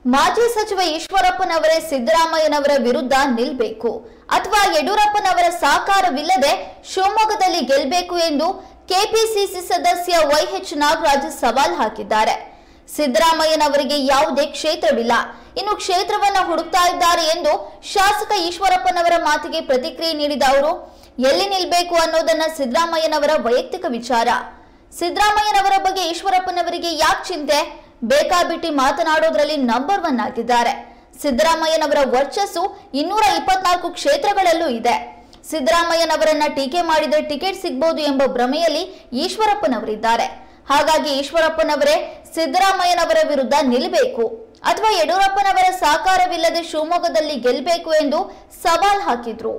ಮಾಜಿ ಸಚಿವ ಈಶ್ವರಪ್ಪನವರೇ ಸಿದ್ದರಾಮಯ್ಯನವರ ವಿರುದ್ಧ ನಿಲ್ಬೇಕು ಅಥವಾ ಯಡಿಯೂರಪ್ಪನವರ ಸಹಕಾರವಿಲ್ಲದೆ ಶಿವಮೊಗ್ಗದಲ್ಲಿ ಗೆಲ್ಲಬೇಕು ಎಂದು ಕೆಪಿಸಿಸಿ ಸದಸ್ಯ ವೈಎಚ್ ನಾಗರಾಜ್ ಸವಾಲ್ ಹಾಕಿದ್ದಾರೆ ಸಿದ್ದರಾಮಯ್ಯನವರಿಗೆ ಯಾವುದೇ ಕ್ಷೇತ್ರವಿಲ್ಲ ಇನ್ನು ಕ್ಷೇತ್ರವನ್ನ ಹುಡುಕ್ತಾ ಇದ್ದಾರೆ ಎಂದು ಶಾಸಕ ಈಶ್ವರಪ್ಪನವರ ಮಾತಿಗೆ ಪ್ರತಿಕ್ರಿಯೆ ನೀಡಿದ ಅವರು ಎಲ್ಲಿ ನಿಲ್ಬೇಕು ಅನ್ನೋದನ್ನ ಸಿದ್ದರಾಮಯ್ಯನವರ ವೈಯಕ್ತಿಕ ವಿಚಾರ ಸಿದ್ದರಾಮಯ್ಯನವರ ಬಗ್ಗೆ ಈಶ್ವರಪ್ಪನವರಿಗೆ ಯಾಕೆ ಚಿಂತೆ ಬೇಕಾಬಿಟ್ಟಿ ಮಾತನಾಡೋದ್ರಲ್ಲಿ ನಂಬರ್ ಒನ್ ಆಗಿದ್ದಾರೆ ಸಿದ್ದರಾಮಯ್ಯನವರ ವರ್ಚಸ್ಸು ಇನ್ನೂರ ಇಪ್ಪತ್ನಾಲ್ಕು ಕ್ಷೇತ್ರಗಳಲ್ಲೂ ಇದೆ ಸಿದ್ದರಾಮಯ್ಯನವರನ್ನ ಟೀಕೆ ಮಾಡಿದ್ರೆ ಟಿಕೆಟ್ ಸಿಗ್ಬೋದು ಎಂಬ ಭ್ರಮೆಯಲ್ಲಿ ಈಶ್ವರಪ್ಪನವರಿದ್ದಾರೆ ಹಾಗಾಗಿ ಈಶ್ವರಪ್ಪನವರೇ ಸಿದ್ದರಾಮಯ್ಯನವರ ವಿರುದ್ಧ ನಿಲ್ಲಬೇಕು ಅಥವಾ ಯಡಿಯೂರಪ್ಪನವರ ಸಹಕಾರವಿಲ್ಲದೆ ಶಿವಮೊಗ್ಗದಲ್ಲಿ ಗೆಲ್ಲಬೇಕು ಎಂದು ಸವಾಲ್ ಹಾಕಿದ್ರು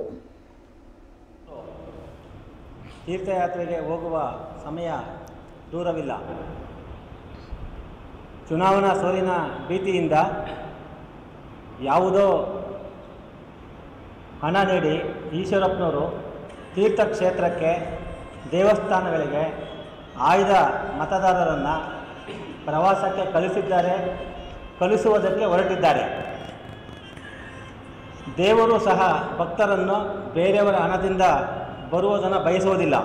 ತೀರ್ಥಯಾತ್ರೆಗೆ ಹೋಗುವ ಸಮಯ ದೂರವಿಲ್ಲ ಚುನಾವಣಾ ಸೋಲಿನ ಭೀತಿಯಿಂದ ಯಾವುದೋ ಹಣ ನೀಡಿ ಈಶ್ವರಪ್ಪನವರು ತೀರ್ಥಕ್ಷೇತ್ರಕ್ಕೆ ದೇವಸ್ಥಾನಗಳಿಗೆ ಆಯ್ದ ಮತದಾರರನ್ನು ಪ್ರವಾಸಕ್ಕೆ ಕಳಿಸಿದ್ದಾರೆ ಕಳಿಸುವುದಕ್ಕೆ ಹೊರಟಿದ್ದಾರೆ ದೇವರು ಸಹ ಭಕ್ತರನ್ನು ಬೇರೆಯವರ ಹಣದಿಂದ ಬರುವುದನ್ನು ಬಯಸುವುದಿಲ್ಲ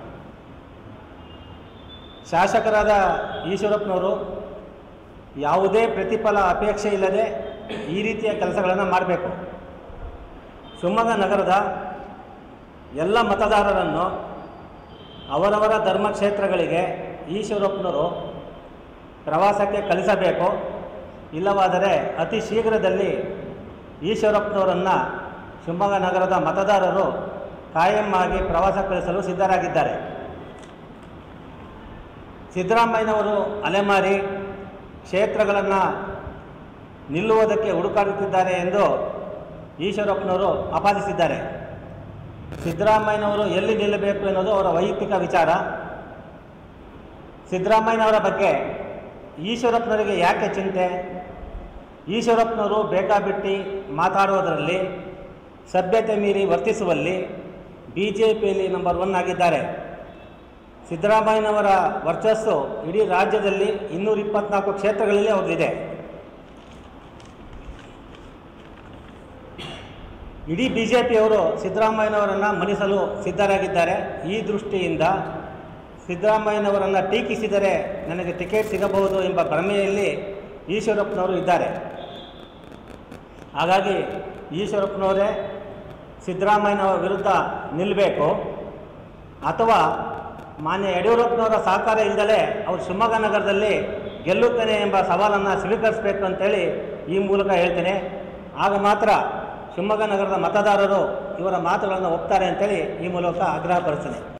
ಶಾಸಕರಾದ ಈಶ್ವರಪ್ಪನವರು ಯಾವುದೇ ಪ್ರತಿಫಲ ಅಪೇಕ್ಷೆ ಇಲ್ಲದೆ ಈ ರೀತಿಯ ಕೆಲಸಗಳನ್ನು ಮಾಡಬೇಕು ಶಿವಮೊಗ್ಗ ನಗರದ ಎಲ್ಲ ಮತದಾರರನ್ನು ಅವರವರ ಧರ್ಮಕ್ಷೇತ್ರಗಳಿಗೆ ಈಶ್ವರಪ್ಪನವರು ಪ್ರವಾಸಕ್ಕೆ ಕಳಿಸಬೇಕು ಇಲ್ಲವಾದರೆ ಅತಿ ಶೀಘ್ರದಲ್ಲಿ ಈಶ್ವರಪ್ಪನವರನ್ನು ಶಿವಮೊಗ್ಗ ನಗರದ ಮತದಾರರು ಕಾಯಂ ಆಗಿ ಪ್ರವಾಸ ಕಳಿಸಲು ಸಿದ್ಧರಾಗಿದ್ದಾರೆ ಸಿದ್ದರಾಮಯ್ಯನವರು ಅಲೆಮಾರಿ ಕ್ಷೇತ್ರಗಳನ್ನು ನಿಲ್ಲುವುದಕ್ಕೆ ಹುಡುಕಾಡುತ್ತಿದ್ದಾರೆ ಎಂದು ಈಶ್ವರಪ್ಪನವರು ಆಪಾದಿಸಿದ್ದಾರೆ ಸಿದ್ದರಾಮಯ್ಯನವರು ಎಲ್ಲಿ ನಿಲ್ಲಬೇಕು ಎನ್ನುವುದು ಅವರ ವೈಯಕ್ತಿಕ ವಿಚಾರ ಸಿದ್ದರಾಮಯ್ಯನವರ ಬಗ್ಗೆ ಈಶ್ವರಪ್ಪನವರಿಗೆ ಯಾಕೆ ಚಿಂತೆ ಈಶ್ವರಪ್ಪನವರು ಬೇಕಾಬಿಟ್ಟಿ ಮಾತಾಡುವುದರಲ್ಲಿ ಸಭ್ಯತೆ ಮೀರಿ ವರ್ತಿಸುವಲ್ಲಿ ಬಿ ಜೆ ಪಿಯಲ್ಲಿ ನಂಬರ್ ಒನ್ ಆಗಿದ್ದಾರೆ ಸಿದ್ದರಾಮಯ್ಯನವರ ವರ್ಚಸ್ಸು ಇಡೀ ರಾಜ್ಯದಲ್ಲಿ ಇನ್ನೂರ ಇಪ್ಪತ್ನಾಲ್ಕು ಕ್ಷೇತ್ರಗಳಲ್ಲಿ ಅವ್ರದ್ದಿದೆ ಇಡೀ ಬಿ ಜೆ ಪಿಯವರು ಸಿದ್ದರಾಮಯ್ಯನವರನ್ನು ಮಣಿಸಲು ಸಿದ್ಧರಾಗಿದ್ದಾರೆ ಈ ದೃಷ್ಟಿಯಿಂದ ಸಿದ್ದರಾಮಯ್ಯನವರನ್ನು ಟೀಕಿಸಿದರೆ ನನಗೆ ಟಿಕೆಟ್ ಸಿಗಬಹುದು ಎಂಬ ಭ್ರಮೆಯಲ್ಲಿ ಈಶ್ವರಪ್ಪನವರು ಇದ್ದಾರೆ ಹಾಗಾಗಿ ಈಶ್ವರಪ್ಪನವರೇ ಸಿದ್ದರಾಮಯ್ಯನವರ ವಿರುದ್ಧ ನಿಲ್ಲಬೇಕು ಅಥವಾ ಮಾನ್ಯ ಯಡಿಯೂರಪ್ಪನವರ ಸಹಕಾರ ಇಲ್ಲದಲೇ ಅವರು ಶಿವಮೊಗ್ಗ ನಗರದಲ್ಲಿ ಗೆಲ್ಲುತ್ತೇನೆ ಎಂಬ ಸವಾಲನ್ನು ಸ್ವೀಕರಿಸಬೇಕು ಅಂತೇಳಿ ಈ ಮೂಲಕ ಹೇಳ್ತೇನೆ ಆಗ ಮಾತ್ರ ಶಿವಮೊಗ್ಗ ನಗರದ ಮತದಾರರು ಇವರ ಮಾತುಗಳನ್ನು ಒಪ್ತಾರೆ ಅಂತೇಳಿ ಈ ಮೂಲಕ ಆಗ್ರಹಪಡಿಸ್ತೇನೆ